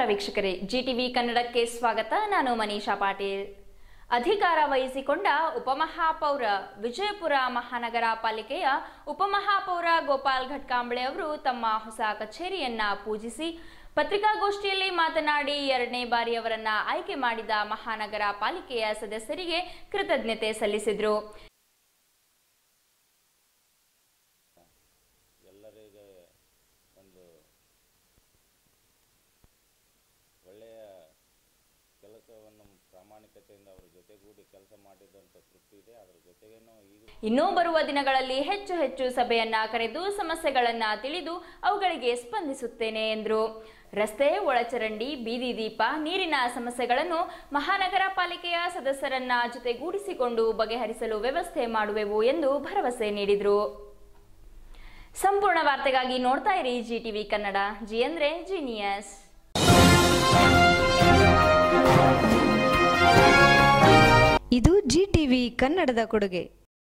ವೀಕ್ಷಕರೇ ಜಿಟಿವಿ ಕನ್ನಡಕ್ಕೆ ಸ್ವಾಗತ ನಾನು ಮನೀಷಾ ಪಾಟೀಲ್ ಅಧಿಕಾರ ವಹಿಸಿಕೊಂಡ ಉಪಮಹಾಪೌರ ವಿಜಯಪುರ ಮಹಾನಗರ ಪಾಲಿಕೆಯ ಉಪಮಹಾಪೌರ ಗೋಪಾಲ್ ಘಟ್ಕಾಂಬಳೆ ಅವರು ತಮ್ಮ ಹೊಸ ಕಚೇರಿಯನ್ನ ಪೂಜಿಸಿ ಪತ್ರಿಕಾಗೋಷ್ಠಿಯಲ್ಲಿ ಮಾತನಾಡಿ ಎರಡನೇ ಬಾರಿ ಅವರನ್ನ ಆಯ್ಕೆ ಮಾಡಿದ ಮಹಾನಗರ ಪಾಲಿಕೆಯ ಸದಸ್ಯರಿಗೆ ಕೃತಜ್ಞತೆ ಸಲ್ಲಿಸಿದರು ಎಲ್ಲರಿಗೆ ಒಂದು ಒಳ್ಳೆಯ ಕೆಲಸವನ್ನು ಪ್ರಾಮಾಣಿಕತೆಯಿಂದ ಅವರ ಜೊತೆಗೂಡಿ ಕೆಲಸ ಮಾಡಿದಂಥ ತೃಪ್ತಿ ಇದೆ ಅದರ ಜೊತೆಗೇನು ಈಗ ಇನ್ನೂ ಬರುವ ದಿನಗಳಲ್ಲಿ ಹೆಚ್ಚು ಹೆಚ್ಚು ಸಭೆಯನ್ನ ಕರೆದು ಸಮಸ್ಯೆಗಳನ್ನ ತಿಳಿದು ಅವುಗಳಿಗೆ ಸ್ಪಂದಿಸುತ್ತೇನೆ ಎಂದರು ರಸ್ತೆ ಒಳಚರಂಡಿ ಬೀದಿ ದೀಪ ನೀರಿನ ಸಮಸ್ಯೆಗಳನ್ನು ಮಹಾನಗರ ಪಾಲಿಕೆಯ ಸದಸ್ಯರನ್ನ ಜೊತೆಗೂಡಿಸಿಕೊಂಡು ಬಗೆಹರಿಸಲು ವ್ಯವಸ್ಥೆ ಮಾಡುವೆವು ಎಂದು ಭರವಸೆ ನೀಡಿದರು ಸಂಪೂರ್ಣ ವಾರ್ತೆಗಾಗಿ ನೋಡ್ತಾ ಇರಿ ಜಿ ಟಿವಿ ಕನ್ನಡ ಜಿ ಅಂದ್ರೆ ಜೀನಿಯಸ್ ಇದು ಜಿ ಟಿವಿ ಕನ್ನಡದ ಕೊಡುಗೆ